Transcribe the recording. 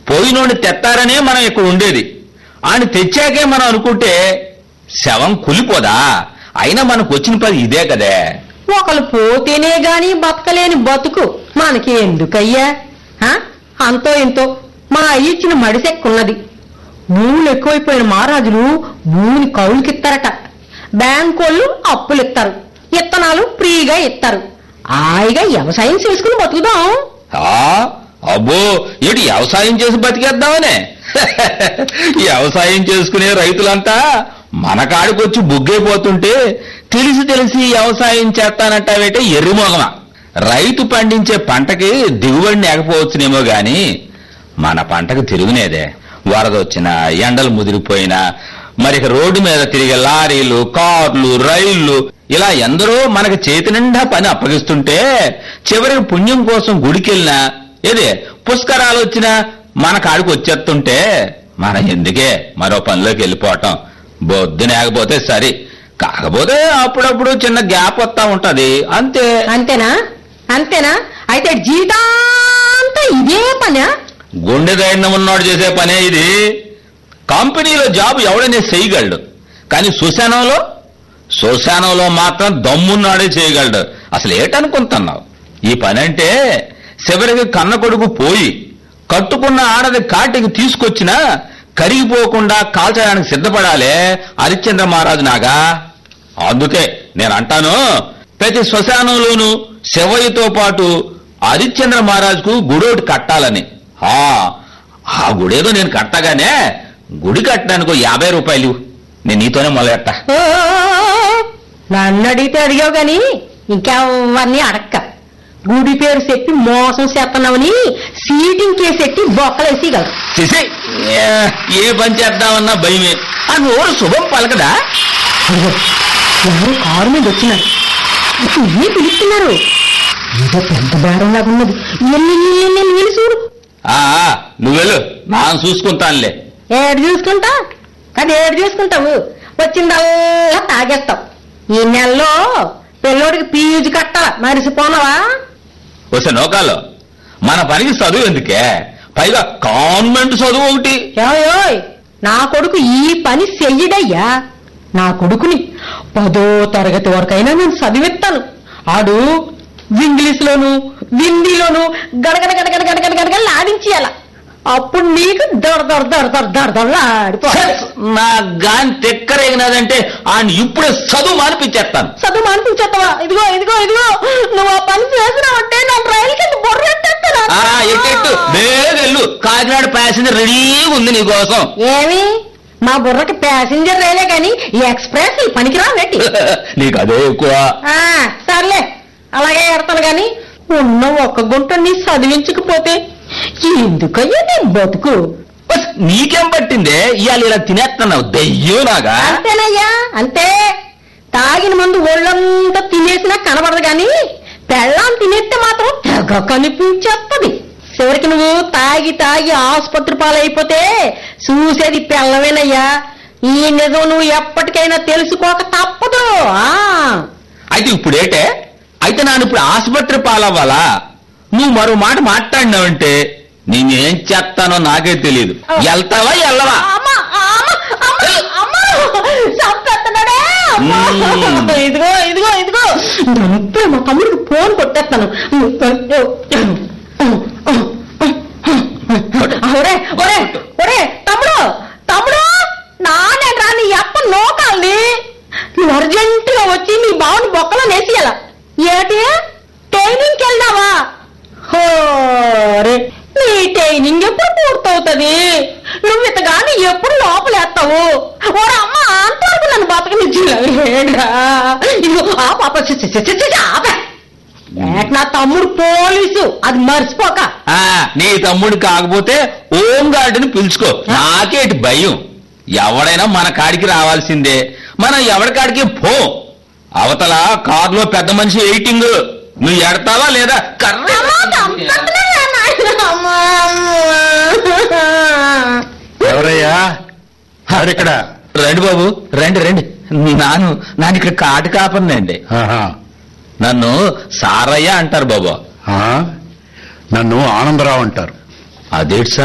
పోయినోడిని తెత్తారనే మనం ఇక్కడ ఉండేది ఆయన తెచ్చాకే మనం అనుకుంటే శవం కులిపోదా అయినా మనకు వచ్చిన పని ఇదే కదే ఒకళ్ళు పోతేనే గాని బతకలేని బతుకు మనకి ఎందుకయ్యా ఆ? అంతో ఇంతో మా అయ్య ఇచ్చిన మడిసెక్కున్నది భూములు ఎక్కువైపోయిన మహారాజులు భూమిని కౌలుకిస్తారట బ్యాంకోళ్ళు అప్పులు ఇస్తారు ఇత్తనాలు ఫ్రీగా ఇస్తారు హాయిగా వ్యవసాయం చేసుకుని బతుకుదాం ఆ అబ్బో ఏంటి వ్యవసాయం చేసి బతికేద్దామనే వ్యవసాయం చేసుకునే రైతులంతా మన కాడికొచ్చి బుగ్గైపోతుంటే తెలిసి తెలిసి వ్యవసాయం చేస్తానంటావేంటే ఎర్రిమోగమా రైతు పండించే పంటకి దిగుబడి లేకపోవచ్చునేమో గాని మన పంటకు తిరుగునేదే వరదొచ్చినా ఎండలు ముదిరిపోయినా మరి ఇక రోడ్డు మీద తిరిగే లారీలు కార్లు రైళ్లు ఇలా ఎందరో మనకి చేతి నిండా పని అప్పగిస్తుంటే చివరికి పుణ్యం కోసం గుడికెళ్ళినా ఏదే పుష్కరాలు వచ్చినా మన కాడికి వచ్చేస్తుంటే మన ఎందుకే మరో పనిలోకి వెళ్ళిపోవటం బొద్దు లేకపోతే సరి కాకపోతే అప్పుడప్పుడు చిన్న గ్యాప్ వస్తా ఉంటది అంతే అంతేనా అంతేనా అయితే జీవితాంతా ఇదే పనా గుండె ధైర్యం ఉన్నవాడు చేసే పనే ఇది కంపెనీలో జాబ్ ఎవడనే చేయగలడు కానీ శ్మశానంలో శ్మశానంలో మాత్రం దమ్మున్నాడే చేయగలడు అసలు ఏటనుకుంటున్నావు ఈ పని అంటే చివరికి కన్న కొడుకు పోయి కట్టుకున్న ఆడది కాటికి తీసుకొచ్చినా కరిగిపోకుండా కాల్చడానికి సిద్ధపడాలే హరిశ్చంద్ర మహారాజు నాగా అందుకే నేను అంటాను ప్రతి శ్మశానంలోనూ శివయ్యతో పాటు హరిశ్చంద్ర మహారాజుకు గుడోటి కట్టాలని ఆ ఆ గుడేదో నేను కట్టగానే గుడి కట్టడానికి ఓ యాభై రూపాయలు నేను నీతోనే మొదలెట్టా ఓ, నన్ను అడిగితే అడిగావు గాని ఇంకెవరిని అడక్క గుడి పేరు చెప్పి మోసం చేస్తున్నావని సీటింగ్ కేసు ఎట్టి బొక్కలేసి గలరు చేసే ఏ పని చేద్దామన్నా భయమే ఆ నోరు శుభం పలకదా అదిగో, ఎవరు కారు మీద వచ్చినారు ఇన్ని పిలుస్తున్నారు ఏదో పెద్ద బేరంలాగా ఉన్నది ఎల్లి ఎల్లి, ఎల్లి, ఎల్లి, ఎల్లి చూడు ఆ ఆ, నువ్వెళ్ళు నాను చూసుకుంటానులే ఏడు చూసుకుంటా అది ఏడు చూసుకుంటావు వచ్చిందల్లా తాగేస్తావు ఈ నెలలో పిల్లోడికి పీజు కట్టాల మరిసిపోనవా వస్తే నోకాలో మన పనికి చదువు ఎందుకే పైగా కాన్వెంట్ చదువు ఒకటి ఏయ్ నా కొడుకు ఈ పని చెయ్యడయ్యా నా కొడుకుని పదో తరగతి వరకైనా నేను చదివిస్తాను ఆడు ఇంగ్లీష్ లోను హిందీలోను గడగడ గడగడ గడగడ గడగడ ఆడించేయాల అప్పుడు నీకు దొర దొర దొర దొర దొర దొర ఆడిపో నా గాని తెక్కరేగినదంటే ఆయన ఇప్పుడే చదువు మానిపించేస్తాను చదువు మానిపించేస్తావా ఇదిగో ఇదిగో ఇదిగో నువ్వు ఆ పని చేసినావంటే నేను రైలు కింద బొర్రెట్టేస్తాను ఆ ఎట్టెట్టు వేగెళ్ళు కాకినాడ ప్యాసింజర్ రెడీగా ఉంది నీ కోసం ఏమి మా బుర్రకి ప్యాసింజర్ రైలే కానీ ఈ ఎక్స్ప్రెస్ ఈ పనికిరా నెట్టి నీకు అదే ఎక్కువ ఆ, సర్లే అలాగే ఎడతాను గాని ఉన్న ఒక్క గుంట నీ చదివించకపోతే ఎందుకయ్యా నీ బతుకు బస్ నీకేం పట్టిందే ఇవాళ ఇలా తినేస్తున్నావు దయ్యో నాగా అంతేనయ్యా అంతే తాగిన మందు ఒళ్ళంతా తినేసినా కనబడదు గాని పెళ్ళాం తినేస్తే మాత్రం తెగ కనిపించేస్తది చివరికి నువ్వు తాగి తాగి ఆసుపత్రి పాలైపోతే చూసేది పెళ్ళమేనయ్యా ఈ నిజం నువ్వు ఎప్పటికైనా తెలుసుకోక తప్పదు ఆ అయితే ఇప్పుడు ఏటే అయితే నాను ఇప్పుడు ఆసుపత్రి పాలవ్వాలా నువ్వు మరో మాట మాట్లాడినావంటే నేనేం చేస్తానో నాకే తెలియదు వెళ్తావా వెళ్ళవా అమ్మ, అమ్మ, అమ్మ, అమ్మ, చంపేస్తున్నాడే, అమ్మ. మ్మ్. ఇదిగో ఇదిగో ఇదిగో ఇప్పుడే మా తమ్ముడికి ఫోన్ కొట్టేస్తాను ఒరే ఒరే ఒరే తమ్ముడు తమ్ముడు నానే రాని అప్ప నోకాలి నువ్వు అర్జెంట్ గా వచ్చి నీ బావుని బొక్కలో నేసియాల ఏటి ట్రైనింగ్కి వెళ్దావా హోరే నీ ట్రైనింగ్ ఎప్పుడు పూర్తవుతుంది నువ్వు ఇతగాని ఎప్పుడు లోపలేస్తావు ఓరా అమ్మ అంతవరకు నన్ను బతకనిచ్చేలా ఇదిగో ఆ పాప చి- చి- చి- చి- చి- ఆపే. ఏట నా తమ్ముడు పోలీసు అది మర్చిపోక ఆ నీ తమ్ముడు కాకపోతే ఓం గార్డుని పిలుచుకో నాకేటి భయం ఎవడైనా మన కాడికి రావాల్సిందే మనం ఎవడి కాడికి పో అవతల కారులో పెద్ద మనిషి ఎయిటింగ్ నువ్వు ఎడతావా లేదా కర్ర అమ్మా, చంపేస్తున్నాడా నాయనా? అమ్మా, అమ్మా. ఎవరయ్యా ఆడిక్కడ రండి బాబు రండి రండి నాను నాను ఇక్కడ కాటి కాపందండి ఆహా. నన్ను సారయ్య అంటారు బాబు ఆ? నన్ను ఆనందరావు అంటారు అదేటి సార్